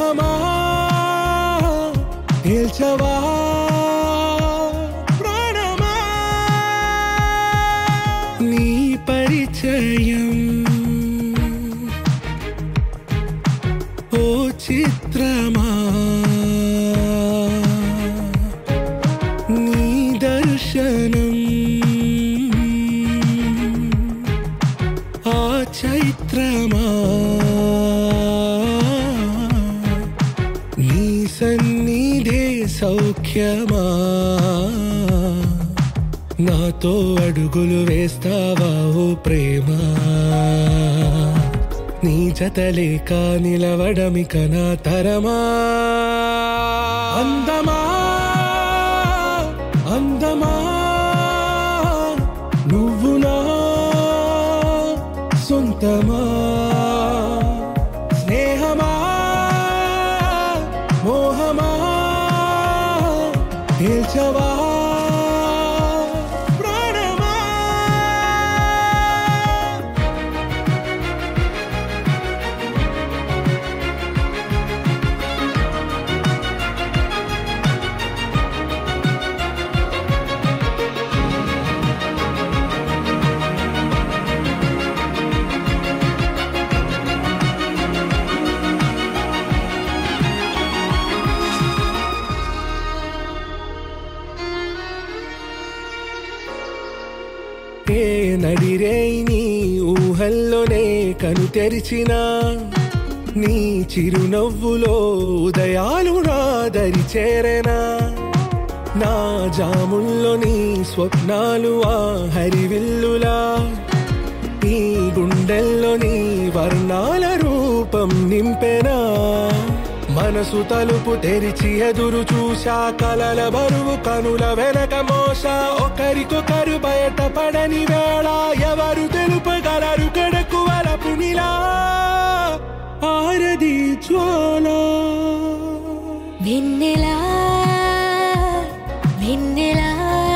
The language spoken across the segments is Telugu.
మోహమా తేల్చవా ప్రాణమా నీ పరిచయం ఓ చిత్రమా నీ దర్శనం ఆ చైత్రమా నీ సన్నిధే సౌఖ్యమా నాతో అడుగులు వేస్తావా ఓ ప్రేమ నీ జతలేక నిలవడమిక నా తరమా అందమా అందమా నువ్వు నా సొంతమా స్నేహమా మోహమా తేల్చవా ప్రాణమా ఏ నడిరే నీ ఊహల్లోనే కను తెరిచిన నీ చిరునవ్వులో ఉదయాలు నా దరి చేరెనా నా జాముల్లో నీ స్వప్నాలు ఆ హరివిల్లులా ఈ గుండెల్లో నీ వర్ణాల రూపం నింపెనా మనసు తలుపు తెరిచి ఎదురు చూశా కలల బరువు కనుల వెనక మోస ఒకరికొకరు బయట పడని వేళ ఎవరు తెలుపగలరు గడకు వలపు నిలా ఆరది జ్వాల వెన్నెలా వెన్నెలా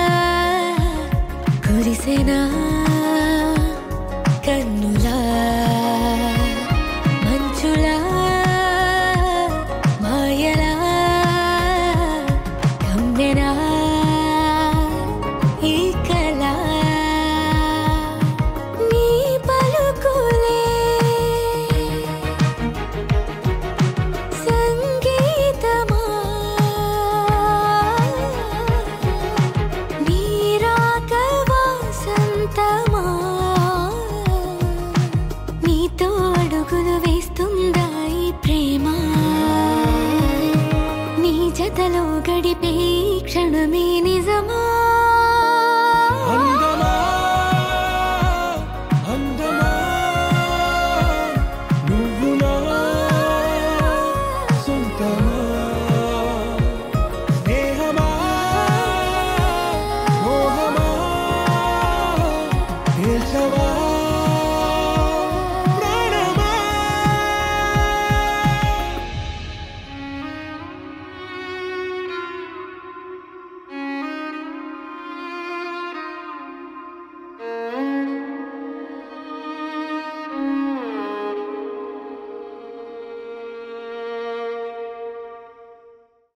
కురిసెనా కన్నులా మంచులా మాయలా కమ్మెనా ఈ కళ నీ పలుకులే సంగీతమా నీరాక వాసంతమా నీతో అడుగులు వేస్తుందా ఈ ప్రేమ నీ జతలో గడిపే ఈ క్షణమే నిజమా అందమా అందమా నువ్వు నా సొంతమా స్నేహమా మోహమా తేల్చవా